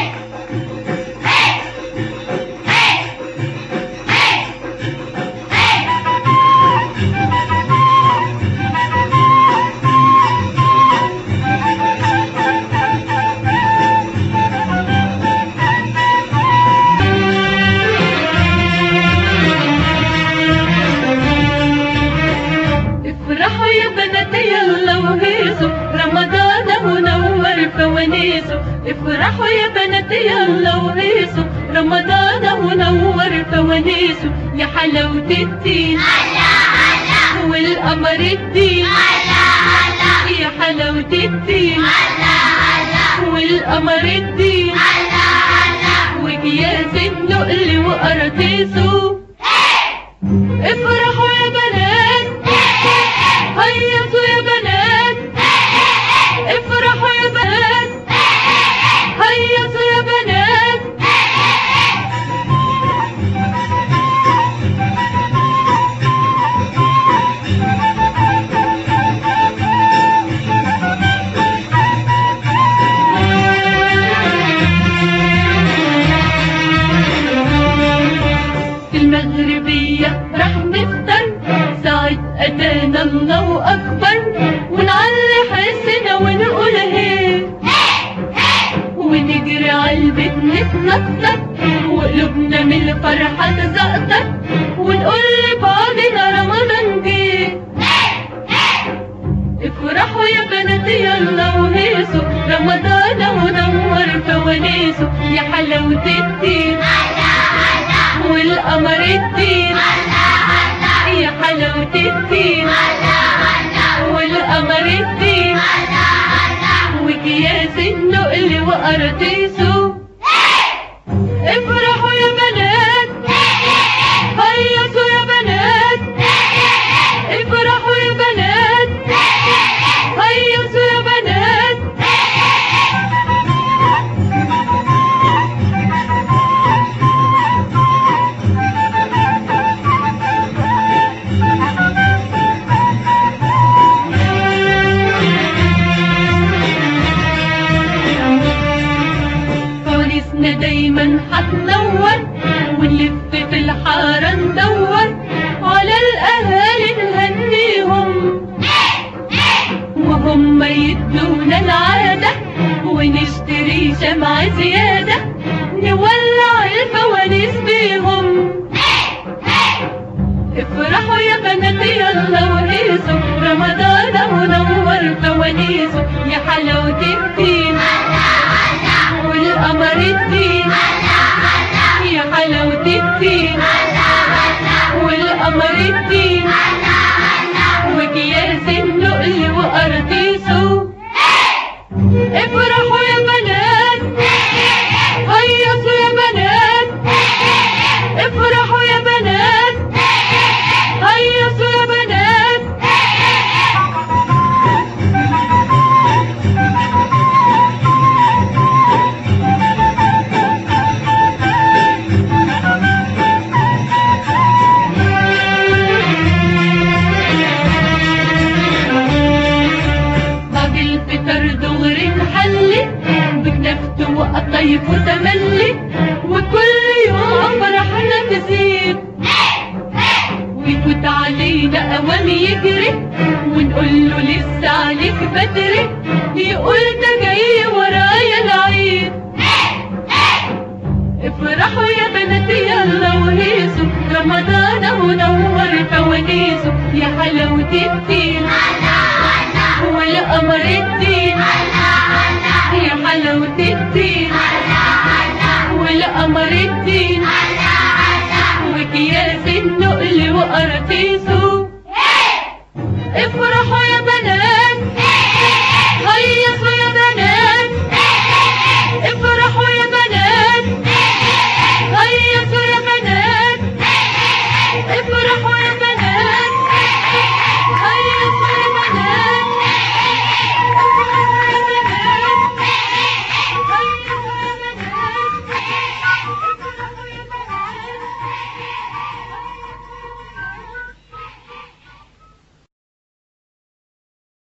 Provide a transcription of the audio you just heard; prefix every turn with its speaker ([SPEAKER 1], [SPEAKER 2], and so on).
[SPEAKER 1] افرحوا يا بنات يلا وهيصوا رمضان منور فوانيسه افرحوا يا بنات يلا وهيصوا رمضان منور فوانيسه يا حلاوة الدين والقمر الدين يا حلاوة الدين والقمر الدين وجياز النقل وقراطيسه افرحوا يا بنات هيصوا يا بنات افرحوا يا بنات هيصوا يا بنات في المغربية راح نفطر ساعة أتانا الله أكبر ونعلي حسنا ونقول هي ونجري عالبيت نتنطط وقلوبنا من الفرحة تزقطط ونقول لبعضنا رمضان جه افرحوا يا بنات يلا وهيصوا رمضان منور فوانيسه يا حلاوة الدين والقمر الدين يا حلاوة الدين والقمر الدين وكياس النقل وقراطيسه افرحوا يا بنات هيصوا يا بنات افرحوا يا بنات هيصوا يا بنات فوانيسنا دايما هتنور ونلف في الحارة ندور على الأهالي نهنيهم وهم يدونا العادة ونشتري شمع زيادة نولع الفوانيس بيهم افرحوا يا بنات يلا وهيصوا رمضان منور فوانيسه يا حلاوة الدين والقمر الدين يا حلاوة الدين والقمر الدين وجياز النقل وقراطيسه افرحوا يا بنات هيصوا يا بنات افرحوا يا بنات هيصوا يا بنات بعد الفطر دغري نحلي بكنفت وقطيف وتملي وكل يوم فرحنا تزيد ويفوت علينا اوام يجري ونقول له لسه عليك بدري يقول ده جاي ورايا العيد افرحوا يا بنات يلا وهيصوا رمضان منور فوانيسه يا حلاوة الدين والقمر الدين يا حلاوة الدين والقمر الدين وكياس النقل وقراطيسه افرحوا